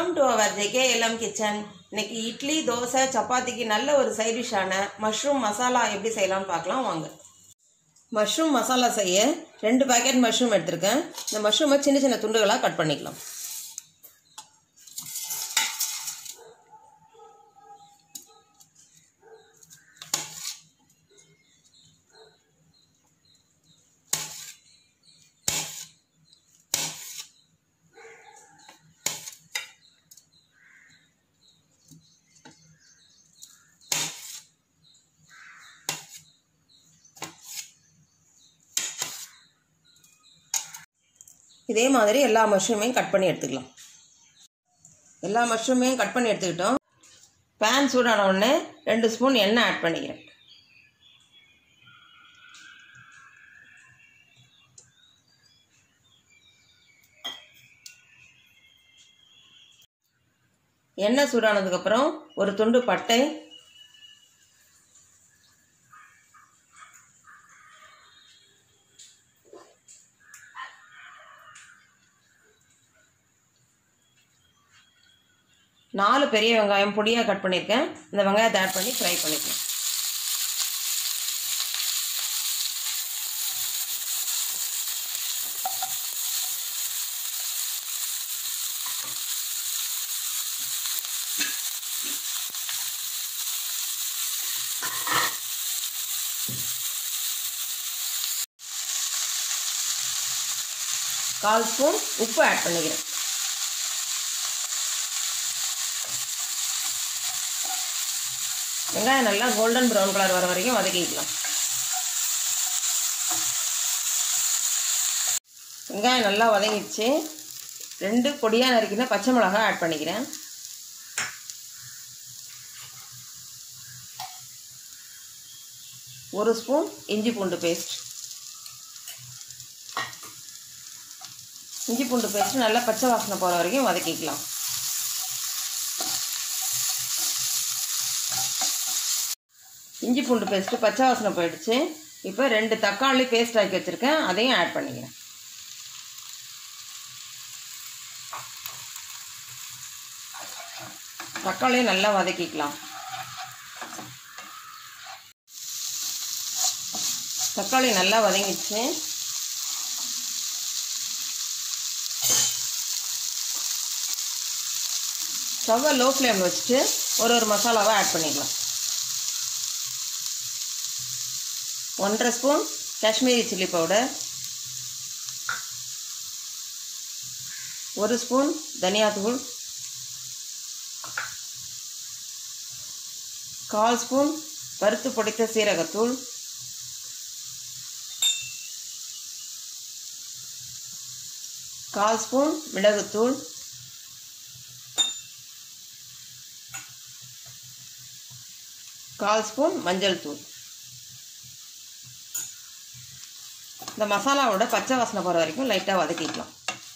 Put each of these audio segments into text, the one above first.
welcome to our JK LM kitchen இன்னைக்கு இட்லி தோசை சப்பாத்திக்கு நல்ல ஒரு சைட் டிஷ்ஷான மஷ்ரூம் மசாலா எப்படி செய்யலாம்னு பார்க்கலாம் வாங்க மஷ்ரூம் மசாலா செய்ய ரெண்டு பாக்கெட் மஷ்ரூம் எடுத்திருக்கேன் இந்த மஷ்ரூமை சின்ன சின்ன துண்டுகளாக கட் பண்ணிக்கலாம் இதே மாதிரி எல்லா மஷ்ரூமையும் கட் பண்ணி எடுத்துக்கலாம் எல்லா மஷ்ரூமையும் கட் பண்ணி எடுத்துக்கிட்டோம் பேன் சூடான உடனே ரெண்டு ஸ்பூன் எண்ணெய் ஆட் பண்ணிக்கிறேன் எண்ணெய் சூடானதுக்கப்புறம் ஒரு துண்டு பட்டை நாலு பெரிய வெங்காயம் பொடியாக கட் பண்ணியிருக்கேன் இந்த வெங்காயத்தை ஆட் பண்ணி ஃப்ரை பண்ணிக்கலாம் கால் ஸ்பூன் உப்பு ஆட் பண்ணிக்கிறேன் வெங்காயம் நல்லா கோல்டன் ப்ரௌன் கலர் வர வரைக்கும் வதக்கிக்கலாம் வெங்காயம் நல்லா வதங்கிடுச்சு ரெண்டு பொடியாக நறுக்கின பச்சை மிளகாய் ஆட் பண்ணிக்கிறேன் ஒரு ஸ்பூன் இஞ்சி பூண்டு பேஸ்ட் இஞ்சி பூண்டு பேஸ்ட் நல்லா பச்சை வாசனை போகிற வரைக்கும் வதக்கிக்கலாம் இஞ்சி பூண்டு பேஸ்ட்டு பச்சை வாசனை போயிடுச்சு இப்போ ரெண்டு தக்காளி பேஸ்ட் ஆக்கி வச்சுருக்கேன் அதையும் ஆட் பண்ணிக்கிறேன் தக்காளியும் நல்லா வதக்கிக்கலாம் தக்காளி நல்லா வதங்கிடுச்சு ஸ்டவ்வை லோ ஃப்ளேமில் வச்சுட்டு ஒரு ஒரு மசாலாவை ஆட் பண்ணிக்கலாம் ஒன்றரை ஸ்பூன் காஷ்மீரி சில்லி பவுடர் ஒரு ஸ்பூன் தனியாத்தூள் கால் ஸ்பூன் வறுத்து பொடித்த சீரகத்தூள் கால் ஸ்பூன் மிளகுத்தூள் கால் ஸ்பூன் மஞ்சள் தூள் இந்த மசாலாவோட பச்சை வாசனை போகிற வரைக்கும் லைட்டாக வதக்கிக்கலாம்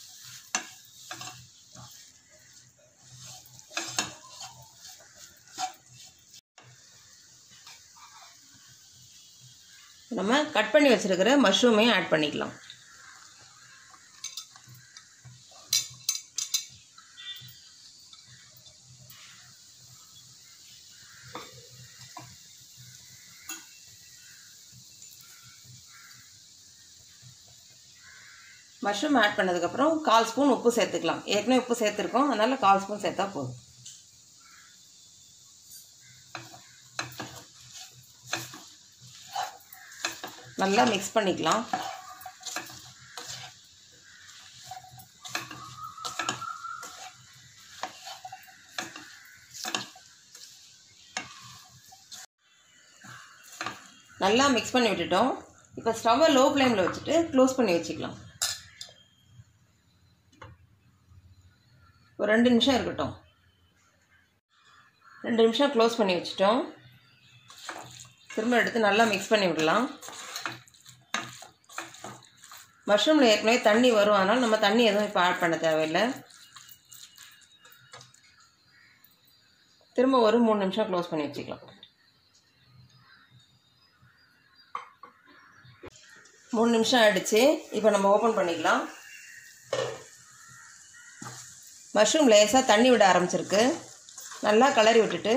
நம்ம கட் பண்ணி வச்சுருக்கிற மஷ்ரூமையும் ஆட் பண்ணிக்கலாம் மஷ்ரூம் ஆட் பண்ணதுக்கப்புறம் கால் ஸ்பூன் உப்பு சேர்த்துக்கலாம் ஏற்கனவே உப்பு சேர்த்துருக்கோம் அதனால் கால் ஸ்பூன் சேர்த்தா போதும் நல்லா மிக்ஸ் பண்ணிக்கலாம் நல்லா மிக்ஸ் பண்ணி விட்டுட்டோம் இப்போ ஸ்டவ்வை லோ ஃப்ளேமில் வச்சுட்டு க்ளோஸ் பண்ணி வச்சுக்கலாம் ஒரு ரெண்டு நிமிஷம் இருக்கட்டும் ரெண்டு நிமிஷம் க்ளோஸ் பண்ணி வச்சுட்டோம் திரும்ப எடுத்து நல்லா மிக்ஸ் பண்ணி விடலாம் மஷ்ரூமில் ஏற்கனவே தண்ணி வரும் அதனால் நம்ம தண்ணி எதுவும் இப்போ ஆட் பண்ண தேவையில்லை திரும்ப ஒரு மூணு நிமிஷம் க்ளோஸ் பண்ணி வச்சுக்கலாம் மூணு நிமிஷம் ஆயிடுச்சு இப்போ நம்ம ஓப்பன் பண்ணிக்கலாம் மஷ்ரூம் லேசாக தண்ணி விட ஆரம்பிச்சிருக்கு நல்லா கிளறி விட்டுட்டு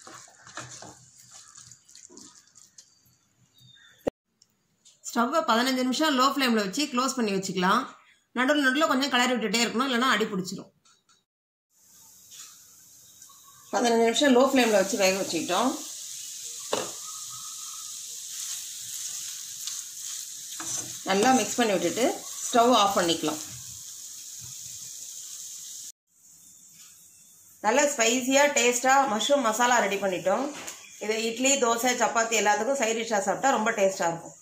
ஸ்டவ்வை பதினஞ்சு நிமிஷம் லோ ஃப்ளேமில் வச்சு க்ளோஸ் பண்ணி வச்சுக்கலாம் நடுவில் நடுவில் கொஞ்சம் கிளறி விட்டுட்டே இருக்கணும் இல்லைன்னா அடி பிடிச்சிரும் பதினஞ்சு நிமிஷம் லோ ஃப்ளேமில் வச்சு வேக வச்சுக்கிட்டோம் நல்லா மிக்ஸ் பண்ணி விட்டுட்டு ஸ்டவ் ஆஃப் பண்ணிக்கலாம் நல்லா ஸ்பைஸியாக டேஸ்ட்டாக மஷ்ரூம் மசாலா ரெடி பண்ணிட்டோம் இதை இட்லி தோசை சப்பாத்தி எல்லாத்துக்கும் சைட் டிஷ்ஷாக சாப்பிட்டா ரொம்ப டேஸ்ட்டாக இருக்கும்